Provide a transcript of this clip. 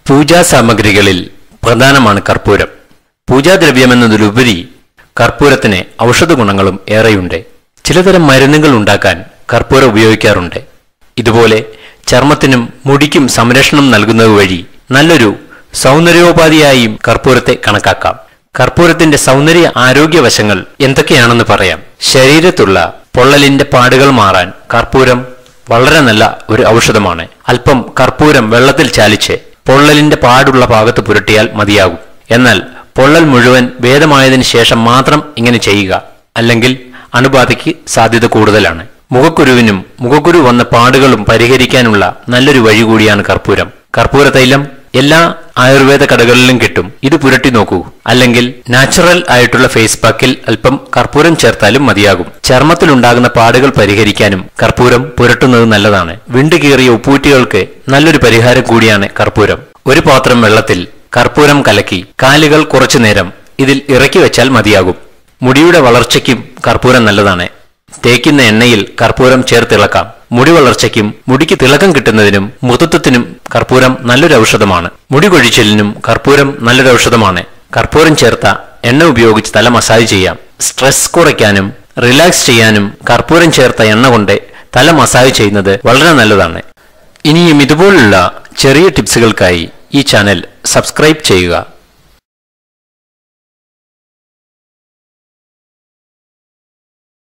പൂജാ സാമഗ്രികളിൽ പ്രധാനമാണ് കർപ്പൂരം പൂജാദ്രവ്യമെന്നതിലുപരി കർപ്പൂരത്തിന് ഔഷധ ഗുണങ്ങളും ഏറെയുണ്ട് ചിലതരം മരുന്നുകൾ ഉണ്ടാക്കാൻ കർപ്പൂരം ഉപയോഗിക്കാറുണ്ട് ഇതുപോലെ ചർമ്മത്തിനും മുടിക്കും സംരക്ഷണം നൽകുന്നത് വഴി നല്ലൊരു സൗന്ദര്യോപാധിയായും കർപ്പൂരത്തെ കണക്കാക്കാം കർപ്പൂരത്തിന്റെ സൗന്ദര്യ ആരോഗ്യ വശങ്ങൾ എന്തൊക്കെയാണെന്ന് പറയാം ശരീരത്തുള്ള പൊള്ളലിന്റെ പാടുകൾ മാറാൻ കർപ്പൂരം വളരെ നല്ല ഒരു ഔഷധമാണ് അല്പം കർപ്പൂരം വെള്ളത്തിൽ ചാലിച്ച് പൊള്ളലിന്റെ പാടുള്ള ഭാഗത്ത് പുരട്ടിയാൽ മതിയാകും എന്നാൽ പൊള്ളൽ മുഴുവൻ ഭേദമായതിനു ശേഷം മാത്രം ഇങ്ങനെ ചെയ്യുക അല്ലെങ്കിൽ അണുബാധയ്ക്ക് സാധ്യത കൂടുതലാണ് മുഖക്കുരുവിനും മുഖക്കുരു വന്ന പാടുകളും പരിഹരിക്കാനുള്ള നല്ലൊരു വഴി കൂടിയാണ് കർപ്പൂരം കർപ്പൂര തൈലം എല്ലാ ആയുർവേദ കടകളിലും കിട്ടും ഇത് പുരട്ടി നോക്കൂ അല്ലെങ്കിൽ നാച്ചുറൽ ആയിട്ടുള്ള ഫേസ് പാക്കിൽ അല്പം കർപ്പൂരം ചേർത്താലും മതിയാകും ചർമ്മത്തിലുണ്ടാകുന്ന പാടുകൾ പരിഹരിക്കാനും കർപ്പൂരം പുരട്ടുന്നത് നല്ലതാണ് വിണ്ടുകീറിയ ഉപ്പൂറ്റികൾക്ക് നല്ലൊരു പരിഹാരം കൂടിയാണ് കർപ്പൂരം ഒരു പാത്രം വെള്ളത്തിൽ കർപ്പൂരം കലക്കി കാലുകൾ കുറച്ചു നേരം ഇതിൽ ഇറക്കി വെച്ചാൽ മതിയാകും മുടിയുടെ വളർച്ചയ്ക്കും കർപ്പൂരം നല്ലതാണ് തേക്കുന്ന എണ്ണയിൽ കർപ്പൂരം ചേർത്തിളക്കാം മുടി വളർച്ചയ്ക്കും മുടിക്ക് തിളക്കം കിട്ടുന്നതിനും മൃദുത്വത്തിനും കർപ്പൂരം നല്ലൊരു ഔഷധമാണ് മുടി കൊഴിച്ചിലിനും കർപ്പൂരം നല്ലൊരു ഔഷധമാണ് കർപ്പൂരം ചേർത്ത എണ്ണ ഉപയോഗിച്ച് തല മസാജ് ചെയ്യാം സ്ട്രെസ് കുറയ്ക്കാനും റിലാക്സ് ചെയ്യാനും കർപ്പൂരം ചേർത്ത എണ്ണ കൊണ്ട് തല മസാജ് ചെയ്യുന്നത് വളരെ നല്ലതാണ് ഇനിയും ഇതുപോലുള്ള ചെറിയ ടിപ്സുകൾക്കായി ഈ ചാനൽ സബ്സ്ക്രൈബ് ചെയ്യുക